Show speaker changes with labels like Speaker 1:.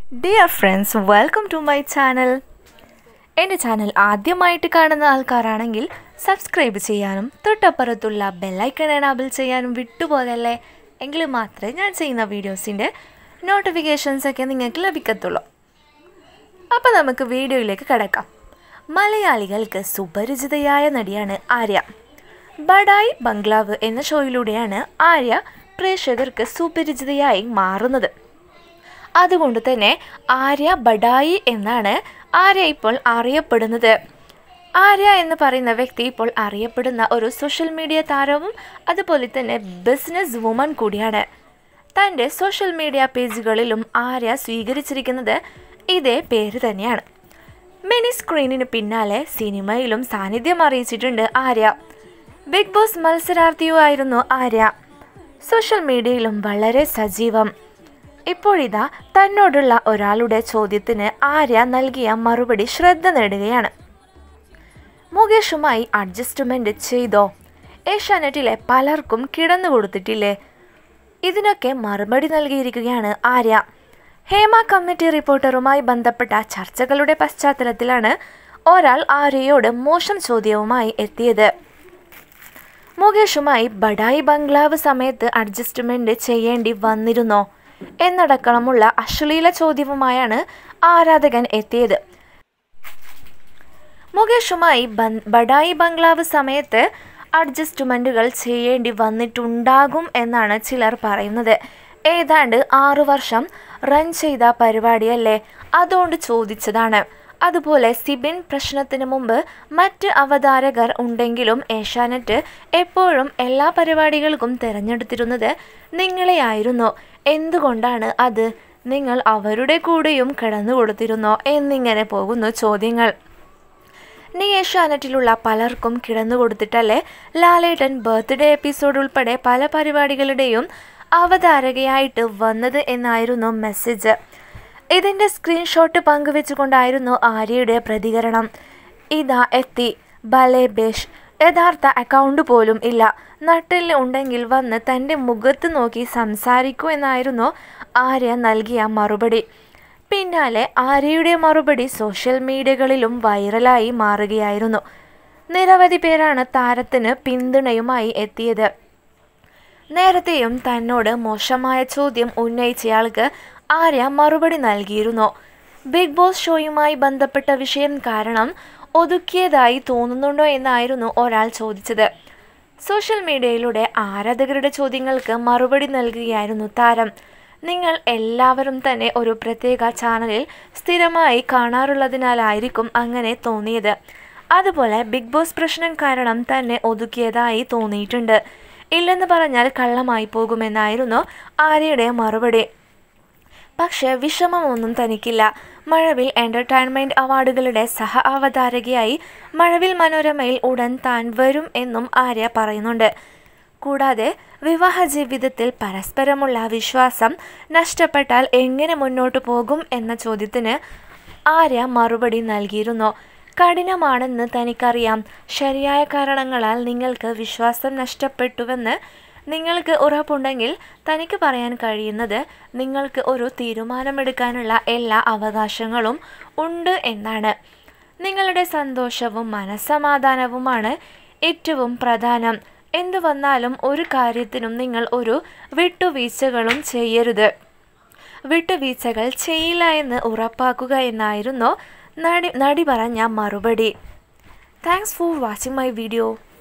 Speaker 1: dear friends welcome to my channel എൻ്റെ channel ആദ്യമായിട്ട് കാണുന്ന ആൾക്കാരാണെങ്കിൽ സബ്സ്ക്രൈബ് ചെയ്യാനും തൊട്ടപ്പുറത്തുള്ള ബെല്ലൈക്കൺ എനാബിൾ ചെയ്യാനും വിട്ടുപോകല്ലേ എങ്കിൽ മാത്രമേ ഞാൻ ചെയ്യുന്ന വീഡിയോസിൻ്റെ നോട്ടിഫിക്കേഷൻസ് ഒക്കെ നിങ്ങൾക്ക് ലഭിക്കത്തുള്ളൂ അപ്പോൾ നമുക്ക് വീഡിയോയിലേക്ക് കിടക്കാം മലയാളികൾക്ക് സുപരിചിതയായ നടിയാണ് ആര്യ ബഡായി ബംഗ്ലാവ് എന്ന ഷോയിലൂടെയാണ് ആര്യ പ്രേക്ഷകർക്ക് സുപരിചിതയായി മാറുന്നത് അതുകൊണ്ട് തന്നെ ആര്യ ബഡായി എന്നാണ് ആര്യ ഇപ്പോൾ അറിയപ്പെടുന്നത് ആര്യ എന്ന് പറയുന്ന വ്യക്തി ഇപ്പോൾ അറിയപ്പെടുന്ന ഒരു സോഷ്യൽ മീഡിയ താരവും അതുപോലെ തന്നെ ബിസിനസ് വുമൺ കൂടിയാണ് തൻ്റെ സോഷ്യൽ മീഡിയ പേജുകളിലും ആര്യ സ്വീകരിച്ചിരിക്കുന്നത് ഇതേ പേര് തന്നെയാണ് മിനി സ്ക്രീനിന് പിന്നാലെ സിനിമയിലും സാന്നിധ്യം അറിയിച്ചിട്ടുണ്ട് ആര്യ ബിഗ് ബോസ് മത്സരാർത്ഥിയുമായിരുന്നു ആര്യ സോഷ്യൽ മീഡിയയിലും വളരെ സജീവം ഇപ്പോഴിതാ തന്നോടുള്ള ഒരാളുടെ ചോദ്യത്തിന് ആര്യ നൽകിയ മറുപടി ശ്രദ്ധ നേടുകയാണ് മുകേഷുമായി അഡ്ജസ്റ്റ്മെന്റ് ചെയ്തോ ഏഷ്യാനെറ്റിലെ പലർക്കും കിടന്നു കൊടുത്തിട്ടില്ലേ ഇതിനൊക്കെ മറുപടി നൽകിയിരിക്കുകയാണ് ആര്യ ഹേമ കമ്മിറ്റി റിപ്പോർട്ടറുമായി ബന്ധപ്പെട്ട ചർച്ചകളുടെ പശ്ചാത്തലത്തിലാണ് ഒരാൾ ആര്യയോട് മോശം ചോദ്യവുമായി എത്തിയത് മുകേഷുമായി ബഡായി ബംഗ്ലാവ് സമയത്ത് അഡ്ജസ്റ്റ്മെന്റ് ചെയ്യേണ്ടി വന്നിരുന്നോ എന്നടക്കമുള്ള അശ്ലീല ചോദ്യവുമായാണ് ആരാധകൻ എത്തിയത് മുകേഷുമായി ബഡായി ബംഗ്ലാവ് സമയത്ത് അഡ്ജസ്റ്റ്മെൻറ്റുകൾ ചെയ്യേണ്ടി വന്നിട്ടുണ്ടാകും എന്നാണ് ചിലർ പറയുന്നത് ഏതാണ്ട് ആറു വർഷം റൺ ചെയ്ത പരിപാടിയല്ലേ അതുകൊണ്ട് ചോദിച്ചതാണ് അതുപോലെ സിബിൻ പ്രശ്നത്തിന് മുമ്പ് മറ്റ് അവതാരകർ ഉണ്ടെങ്കിലും ഏഷ്യാനെറ്റ് എപ്പോഴും എല്ലാ പരിപാടികൾക്കും തിരഞ്ഞെടുത്തിരുന്നത് നിങ്ങളെയായിരുന്നു എന്തുകൊണ്ടാണ് അത് നിങ്ങൾ അവരുടെ കൂടെയും കടന്നു കൊടുത്തിരുന്നോ എന്നിങ്ങനെ പോകുന്നു ചോദ്യങ്ങൾ നീ ഏഷ്യാനെറ്റിലുള്ള പലർക്കും കിടന്നു കൊടുത്തിട്ടല്ലേ ലാലേട്ടൻ ബർത്ത്ഡേ എപ്പിസോഡ് ഉൾപ്പെടെ പല പരിപാടികളുടെയും അവതാരകയായിട്ട് വന്നത് എന്നായിരുന്നു മെസ്സേജ് ഇതിൻ്റെ സ്ക്രീൻഷോട്ട് പങ്കുവെച്ചുകൊണ്ടായിരുന്നു ആര്യയുടെ പ്രതികരണം ഇതാ എത്തി ബലെ ബേഷ് യഥാർത്ഥ അക്കൗണ്ട് പോലും ഇല്ല നട്ടിൽ ഉണ്ടെങ്കിൽ വന്ന് തൻ്റെ മുഖത്ത് നോക്കി സംസാരിക്കൂ എന്നായിരുന്നു ആര്യ നൽകിയ മറുപടി പിന്നാലെ ആര്യയുടെ മറുപടി സോഷ്യൽ മീഡിയകളിലും വൈറലായി മാറുകയായിരുന്നു നിരവധി പേരാണ് താരത്തിന് പിന്തുണയുമായി എത്തിയത് നേരത്തെയും തന്നോട് മോശമായ ചോദ്യം ഉന്നയിച്ചയാൾക്ക് ആര്യ മറുപടി നൽകിയിരുന്നു ബിഗ് ബോസ് ഷോയുമായി ബന്ധപ്പെട്ട വിഷയം കാരണം ഒതുക്കിയതായി തോന്നുന്നുണ്ടോ എന്നായിരുന്നു ഒരാൾ ചോദിച്ചത് സോഷ്യൽ മീഡിയയിലൂടെ ആരാധകരുടെ ചോദ്യങ്ങൾക്ക് മറുപടി നൽകുകയായിരുന്നു താരം നിങ്ങൾ എല്ലാവരും തന്നെ ഒരു പ്രത്യേക ചാനലിൽ സ്ഥിരമായി കാണാറുള്ളതിനാലായിരിക്കും അങ്ങനെ തോന്നിയത് അതുപോലെ ബിഗ് ബോസ് പ്രശ്നം കാരണം തന്നെ ഒതുക്കിയതായി തോന്നിയിട്ടുണ്ട് ഇല്ലെന്ന് പറഞ്ഞാൽ കള്ളമായി പോകുമെന്നായിരുന്നു ആര്യയുടെ മറുപടി പക്ഷേ വിഷമമൊന്നും തനിക്കില്ല മഴവിൽ എൻ്റർടൈൻമെൻറ്റ് അവാർഡുകളുടെ സഹ അവതാരകയായി മഴവിൽ മനോരമയിൽ ഉടൻ താൻ വരും എന്നും ആര്യ പറയുന്നുണ്ട് കൂടാതെ വിവാഹ ജീവിതത്തിൽ പരസ്പരമുള്ള വിശ്വാസം നഷ്ടപ്പെട്ടാൽ എങ്ങനെ മുന്നോട്ടു പോകും എന്ന ചോദ്യത്തിന് ആര്യ മറുപടി നൽകിയിരുന്നു കഠിനമാണെന്ന് തനിക്കറിയാം ശരിയായ കാരണങ്ങളാൽ നിങ്ങൾക്ക് വിശ്വാസം നഷ്ടപ്പെട്ടുവെന്ന് നിങ്ങൾക്ക് ഉറപ്പുണ്ടെങ്കിൽ തനിക്ക് പറയാൻ കഴിയുന്നത് നിങ്ങൾക്ക് ഒരു തീരുമാനമെടുക്കാനുള്ള എല്ലാ അവകാശങ്ങളും ഉണ്ട് എന്നാണ് നിങ്ങളുടെ സന്തോഷവും മനസ്സമാധാനവുമാണ് ഏറ്റവും പ്രധാനം എന്തു വന്നാലും ഒരു കാര്യത്തിനും നിങ്ങൾ ഒരു വിട്ടുവീഴ്ചകളും ചെയ്യരുത് വിട്ടുവീഴ്ചകൾ ചെയ്യില്ല എന്ന് ഉറപ്പാക്കുക എന്നായിരുന്നു നടി നടി പറഞ്ഞ മറുപടി thanks for watching my video